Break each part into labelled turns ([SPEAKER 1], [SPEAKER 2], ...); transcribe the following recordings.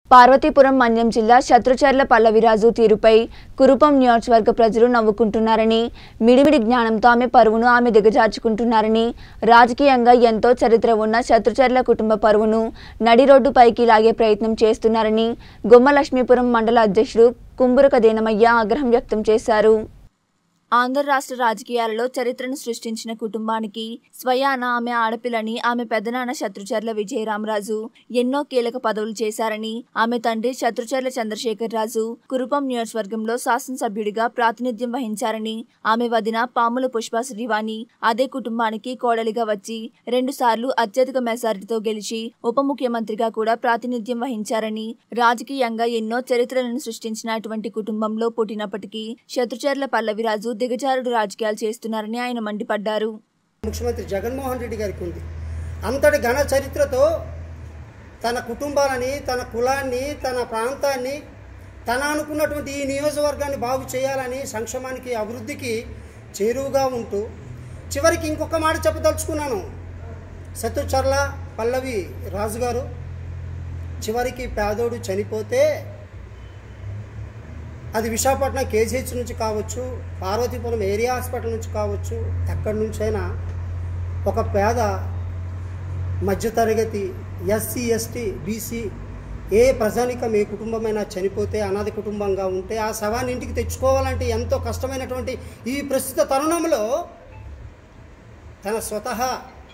[SPEAKER 1] పార్వతీపురం మన్యం జిల్లా శత్రుచర్ల పల్లవిరాజు తీరుపై కురుపం నియోజకవర్గ ప్రజలు నవ్వుకుంటున్నారని మిడిమిడి జ్ఞానంతో ఆమె పరువును ఆమె దిగజార్చుకుంటున్నారని రాజకీయంగా ఎంతో చరిత్ర ఉన్న శత్రుచర్ల కుటుంబ పరువును నడి రోడ్డుపైకి లాగే ప్రయత్నం చేస్తున్నారని గుమ్మలక్ష్మీపురం మండల అధ్యక్షుడు కుంబురక దేనమయ్య ఆగ్రహం వ్యక్తం చేశారు ఆంధ్ర రాష్ట్ర రాజకీయాలలో చరిత్రను సృష్టించిన కుటుంబానికి స్వయాన ఆమె ఆడపిల్లని ఆమె పెదనాన్న శత్రుచర్ల విజయరామరాజు ఎన్నో కీలక పదవులు చేశారని ఆమె తండ్రి శత్రుచర్ల చంద్రశేఖర్ రాజు కురుపం నియోజకవర్గంలో శాసనసభ్యుడిగా ప్రాతినిధ్యం వహించారని ఆమె వదిన పాముల పుష్ప శ్రీవాణి అదే కుటుంబానికి కోడలిగా వచ్చి రెండుసార్లు అత్యధిక మెజారిటీతో గెలిచి ఉప ముఖ్యమంత్రిగా కూడా ప్రాతినిధ్యం వహించారని రాజకీయంగా ఎన్నో చరిత్రలను సృష్టించిన అటువంటి కుటుంబంలో పుట్టినప్పటికీ శత్రుచర్ల పల్లవిరాజు దిగజారుడు రాజకీయాలు చేస్తున్నారని ఆయన మండిపడ్డారు
[SPEAKER 2] ముఖ్యమంత్రి జగన్మోహన్ రెడ్డి గారికి ఉంది అంతటి ఘన చరిత్రతో తన కుటుంబాలని తన కులాన్ని తన ప్రాంతాన్ని తన అనుకున్నటువంటి ఈ నియోజకవర్గాన్ని బాగు చేయాలని సంక్షేమానికి అభివృద్ధికి చేరువుగా ఉంటూ చివరికి ఇంకొక మాట చెప్పదలుచుకున్నాను సత్తుచర్ల పల్లవి రాజు గారు చివరికి పేదోడు చనిపోతే అది విశాఖపట్నం కేజీహెచ్ నుంచి కావచ్చు పార్వతీపురం ఏరియా హాస్పిటల్ నుంచి కావచ్చు ఎక్కడి నుంచైనా ఒక పేద మధ్యతరగతి ఎస్సీ ఎస్టీ బీసీ ఏ ప్రజానికం ఏ కుటుంబమైనా చనిపోతే అనాథ కుటుంబంగా ఉంటే ఆ శవాన్ని ఇంటికి తెచ్చుకోవాలంటే ఎంతో కష్టమైనటువంటి ఈ ప్రస్తుత తరుణంలో తన స్వతహా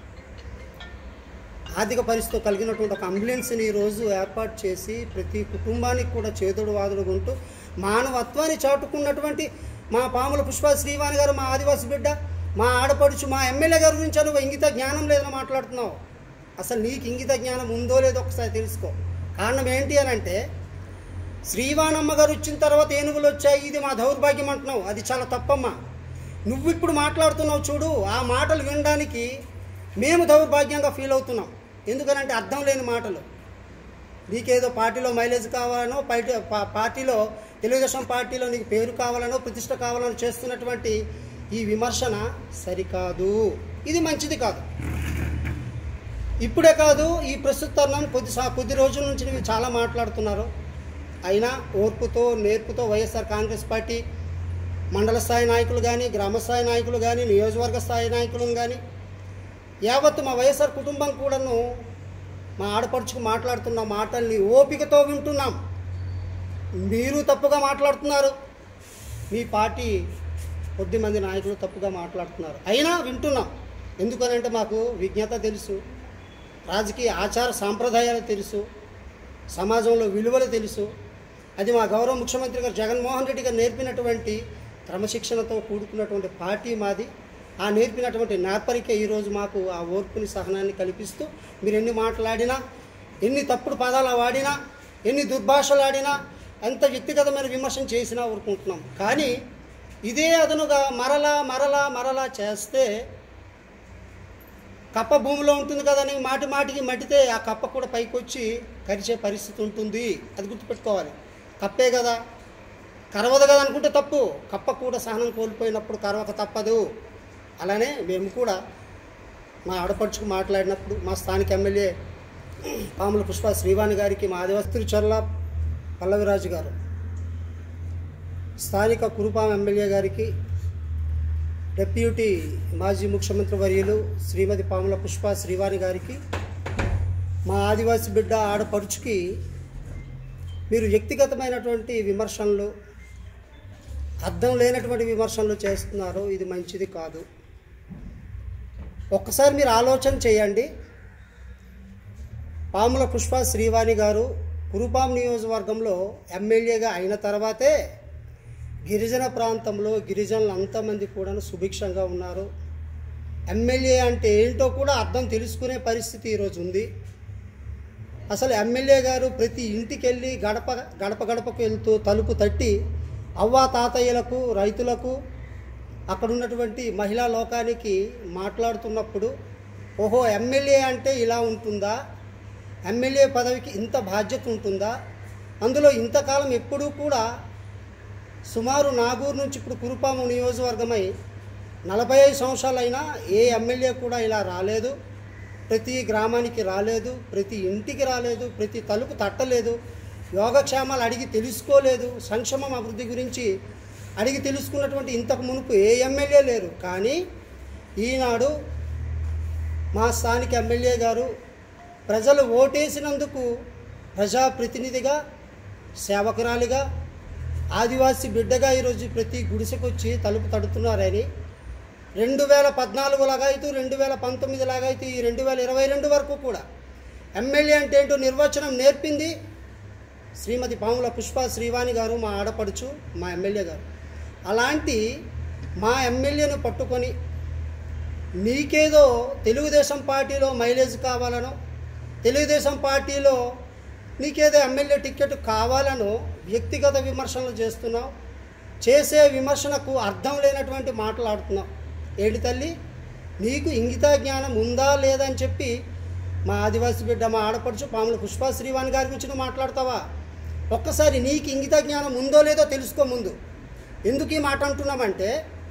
[SPEAKER 2] ఆర్థిక పరిస్థితి కలిగినటువంటి ఒక అంబులెన్స్ని ఈరోజు ఏర్పాటు చేసి ప్రతి కుటుంబానికి కూడా చేదుడు వాదుడు ఉంటూ మానవత్వాన్ని చాటుకున్నటువంటి మా పాముల పుష్ప శ్రీవాణి గారు మా ఆదివాసి బిడ్డ మా ఆడపడుచు మా ఎమ్మెల్యే గారి గురించి నువ్వు ఇంగిత జ్ఞానం లేదని మాట్లాడుతున్నావు అసలు నీకు ఇంగిత జ్ఞానం ఉందో లేదో ఒకసారి తెలుసుకో కారణం ఏంటి అని అంటే శ్రీవాణమ్మ గారు వచ్చిన తర్వాత ఏనుగులు వచ్చాయి ఇది మా దౌర్భాగ్యం అంటున్నావు అది చాలా తప్పమ్మా నువ్వు ఇప్పుడు మాట్లాడుతున్నావు చూడు ఆ మాటలు వినడానికి మేము దౌర్భాగ్యంగా ఫీల్ అవుతున్నాం ఎందుకనంటే అర్థం లేని మాటలు నీకేదో పార్టీలో మైలేజ్ కావాలనో పైట పా- పార్టీలో తెలుగుదేశం పార్టీలో నీకు పేరు కావాలనో ప్రతిష్ట కావాలనో చేస్తున్నటువంటి ఈ విమర్శన సరికాదు ఇది మంచిది కాదు ఇప్పుడే కాదు ఈ ప్రస్తుత తరుణం కొద్ది సా కొద్ది రోజుల నుంచి మీరు చాలా మాట్లాడుతున్నారు అయినా ఓర్పుతో నేర్పుతో వైఎస్ఆర్ కాంగ్రెస్ పార్టీ మండల స్థాయి నాయకులు కానీ గ్రామ స్థాయి నాయకులు కానీ నియోజకవర్గ స్థాయి నాయకులను కానీ యావత్తు మా వైఎస్ఆర్ కుటుంబం కూడాను మా ఆడపడుచుకు మాట్లాడుతున్న మాటల్ని ఓపికతో వింటున్నాం మీరు తప్పుగా మాట్లాడుతున్నారు మీ పార్టీ కొద్ది మంది నాయకులు తప్పుగా మాట్లాడుతున్నారు అయినా వింటున్నాం ఎందుకనంటే మాకు విజ్ఞత తెలుసు రాజకీయ ఆచార సాంప్రదాయాలు తెలుసు సమాజంలో విలువలు తెలుసు అది మా గౌరవ ముఖ్యమంత్రి గారు జగన్మోహన్ రెడ్డి గారు నేర్పినటువంటి క్రమశిక్షణతో కూడుకున్నటువంటి పార్టీ మాది ఆ నేర్పినటువంటి నేర్పరికే ఈరోజు మాకు ఆ ఓర్పుని సహనాన్ని కల్పిస్తూ మీరు ఎన్ని మాట్లాడినా ఎన్ని తప్పుడు పదాలు వాడినా ఎన్ని దుర్భాషలు ఆడినా ఎంత వ్యక్తిగతమైన విమర్శన చేసినా ఊరుకుంటున్నాం కానీ ఇదే అదనుగా మరలా మరలా మరలా చేస్తే కప్ప భూమిలో ఉంటుంది కదని మాటి మాటికి మట్టితే ఆ కప్ప కూడా పైకి వచ్చి కరిచే పరిస్థితి ఉంటుంది అది గుర్తుపెట్టుకోవాలి కప్పే కదా కరవదు కదా అనుకుంటే తప్పు కప్ప కూడా సహనం కోల్పోయినప్పుడు కరవక తప్పదు అలానే మేము కూడా మా ఆడపడుచుకు మాట్లాడినప్పుడు మా స్థానిక ఎమ్మెల్యే పాముల పుష్ప శ్రీవాణి గారికి మా ఆదివాసి చర్ల పల్లవిరాజు గారు స్థానిక కురుపాం ఎమ్మెల్యే గారికి డిప్యూటీ మాజీ ముఖ్యమంత్రి వర్యులు శ్రీమతి పాముల పుష్ప శ్రీవాణి గారికి మా ఆదివాసి బిడ్డ ఆడపడుచుకి మీరు వ్యక్తిగతమైనటువంటి విమర్శనలు అర్థం లేనటువంటి విమర్శనలు చేస్తున్నారు ఇది మంచిది కాదు ఒక్కసారి మీరు ఆలోచన చేయండి పాముల పుష్ప శ్రీవాణి గారు కురుపాం నియోజకవర్గంలో ఎమ్మెల్యేగా అయిన తర్వాతే గిరిజన ప్రాంతంలో గిరిజనులు అంతమంది కూడా సుభిక్షంగా ఉన్నారు ఎమ్మెల్యే అంటే ఏంటో కూడా అర్థం తెలుసుకునే పరిస్థితి ఈరోజు ఉంది అసలు ఎమ్మెల్యే గారు ప్రతి ఇంటికి వెళ్ళి గడప గడప గడపకు వెళ్తూ తలుపు తట్టి అవ్వా తాతయ్యలకు రైతులకు అక్కడ ఉన్నటువంటి మహిళా లోకానికి మాట్లాడుతున్నప్పుడు ఓహో ఎమ్మెల్యే అంటే ఇలా ఉంటుందా ఎమ్మెల్యే పదవికి ఇంత బాధ్యత ఉంటుందా అందులో ఇంతకాలం ఎప్పుడూ కూడా సుమారు నాగూరు నుంచి ఇప్పుడు కురుపాము నియోజకవర్గమై నలభై ఐదు సంవత్సరాలైనా ఏ ఎమ్మెల్యే కూడా ఇలా రాలేదు ప్రతి గ్రామానికి రాలేదు ప్రతి ఇంటికి రాలేదు ప్రతి తలుపు తట్టలేదు యోగక్షేమాలు అడిగి తెలుసుకోలేదు సంక్షేమం అభివృద్ధి గురించి అడిగి తెలుసుకున్నటువంటి ఇంతకు మునుపు ఏ ఎమ్మెల్యే లేరు కానీ ఈనాడు మా స్థానిక ఎమ్మెల్యే గారు ప్రజలు ఓటేసినందుకు ప్రజాప్రతినిధిగా సేవకురాలిగా ఆదివాసీ బిడ్డగా ఈరోజు ప్రతి గుడిసెకొచ్చి తలుపు తడుతున్నారని రెండు వేల పద్నాలుగు లాగాయితూ రెండు వేల పంతొమ్మిది లాగాయితూ ఈ రెండు వేల ఇరవై రెండు వరకు కూడా ఎమ్మెల్యే అంటే ఏంటో నిర్వచనం నేర్పింది శ్రీమతి పాముల పుష్ప శ్రీవాణి గారు మా ఆడపడుచు మా ఎమ్మెల్యే గారు అలాంటి మా ఎమ్మెల్యేను పట్టుకొని నీకేదో తెలుగుదేశం పార్టీలో మైలేజ్ కావాలనో తెలుగుదేశం పార్టీలో నీకేదో ఎమ్మెల్యే టికెట్ కావాలనో వ్యక్తిగత విమర్శనలు చేస్తున్నావు చేసే విమర్శనకు అర్థం లేనటువంటి మాట్లాడుతున్నావు ఏంటి తల్లి నీకు ఇంగిత జ్ఞానం ఉందా లేదా అని చెప్పి మా ఆదివాసీ బిడ్డ మా ఆడపడుచు పాముల పుష్ప శ్రీవాణి గారి గురించి నువ్వు మాట్లాడతావా ఒక్కసారి నీకు ఇంగిత జ్ఞానం ఉందో లేదో తెలుసుకో ముందు ఎందుకు ఈ మాట అంటున్నామంటే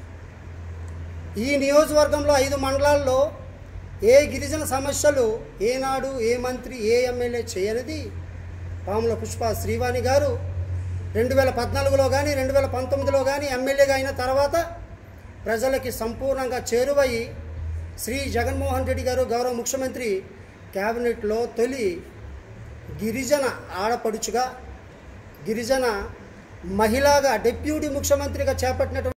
[SPEAKER 2] ఈ నియోజకవర్గంలో ఐదు మండలాల్లో ఏ గిరిజన సమస్యలు ఏనాడు ఏ మంత్రి ఏ ఎమ్మెల్యే చేయనిది పాముల పుష్ప శ్రీవాణి గారు రెండు వేల పద్నాలుగులో కానీ రెండు వేల పంతొమ్మిదిలో కానీ ఎమ్మెల్యేగా అయిన తర్వాత ప్రజలకి సంపూర్ణంగా చేరువయి శ్రీ జగన్మోహన్ రెడ్డి గారు గౌరవ ముఖ్యమంత్రి క్యాబినెట్లో తొలి గిరిజన ఆడపడుచుగా గిరిజన మహిళగా డిప్యూటీ ముఖ్యమంత్రిగా చేపట్టినటువంటి